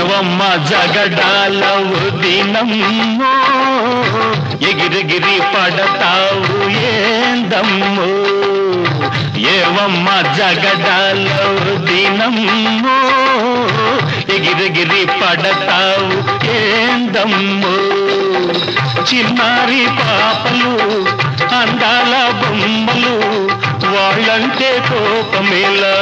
ఏవమ్మ జగడాలవు దినమ్మో ఎగిరెగిరి పడతావు ఏందమ్మో ఏవమ్మ జగడాలవు దినమ్మో ఎగిరెగిరి పడతావు ఏందమ్మో చిన్నారి పాపలు అందాల బొమ్మలు వాళ్ళంటే కోపమేలా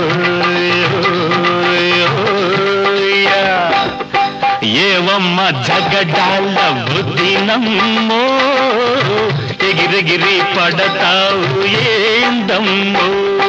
ఏవమ్మ జగడాల బుద్ధినమ్మో ఎగిరెగిరి పడతావు ఏందమ్మో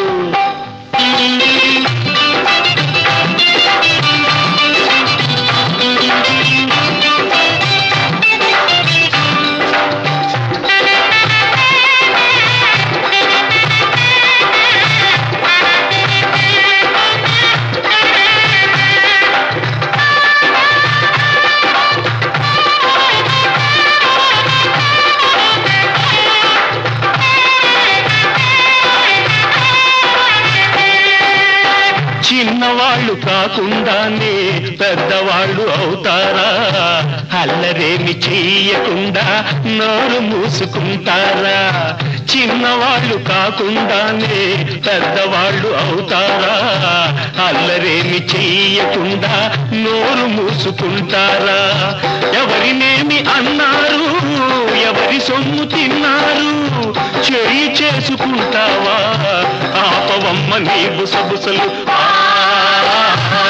చిన్నవాళ్ళు కాకుండానే పెద్దవాళ్ళు అవుతారా అల్లరేమి చెయ్యకుండా నోరు మూసుకుంటారా చిన్నవాళ్ళు కాకుండానే పెద్దవాళ్ళు అవుతారా అల్లరేమి చెయ్యకుండా నోరు మూసుకుంటారా ఎవరినేమి అన్నారు ఎవరి సొమ్ము తిన్నారు చెయ్యి చేసుకుంటావా ఆపవమ్మ నీ బుసబుసలు ఆ, ఆ,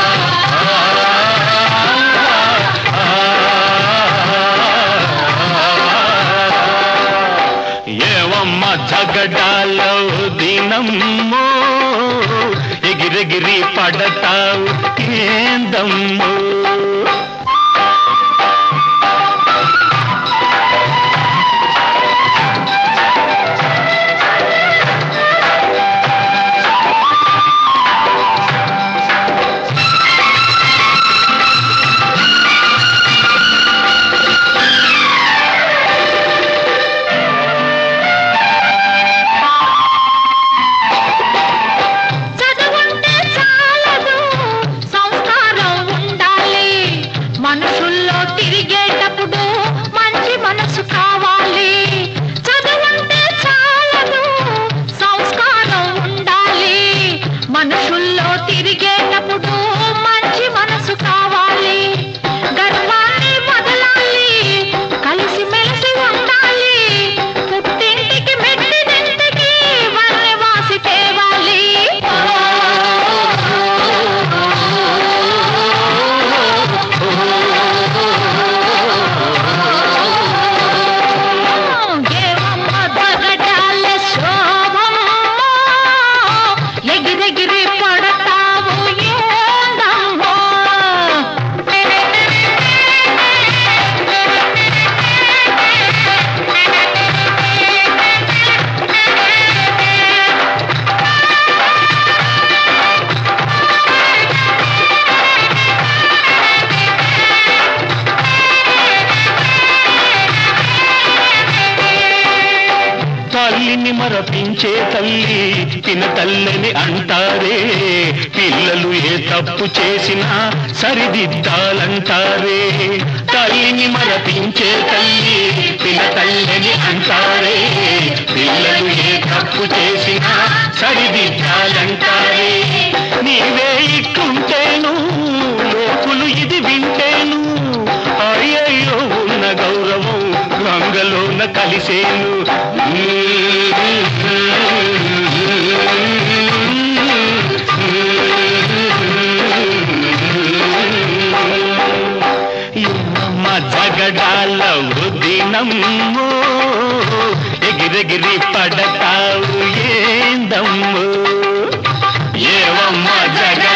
ఏవమ్మ జగడాల దినమ్మో ఎగిరెగిరి పడతావు ఏందమ్మో చదువుంటే చాలదు సంస్కారం ఉండాలి మనుషుల్లో తిరిగేటప్పుడు మంచి మనసు కావాలి చదువుంటే చాలదు సంస్కారం ఉండాలి మనుషుల్లో తిరిగేటప్పుడు మంచి మనసు కావాలి గర్వాన్ని వదలాలి కలిసి మెలిసి ఉండాలి పుట్టింటికి మెట్టినింటికి వన్నె వాసి తేవాలి ఏవమ్మ దగడాల శోభమో, ఎగిరెగిరి పడతావు ఏందమ్మో తల్లిని మరపించే తల్లి తిన తల్లిని అంటారే పిల్లలు ఏ తప్పు చేసినా సరిదిద్దాలంటారే తల్లిని మరపించే తల్లి తిన తల్లిని అంటారే పిల్లలు ఏ తప్పు చేసినా సరిదిద్దాలంటారే నీవే ఇట్టుంటేను లోకులు ఇది వింటేను అయ్యయ్యో ఉన్న గౌరవం గంగలోన కలిసేను మా జగడాల దినమ్మో ఎగిరెగిరి పడతావు ఏందమ్మో ఏవమ్మ జగ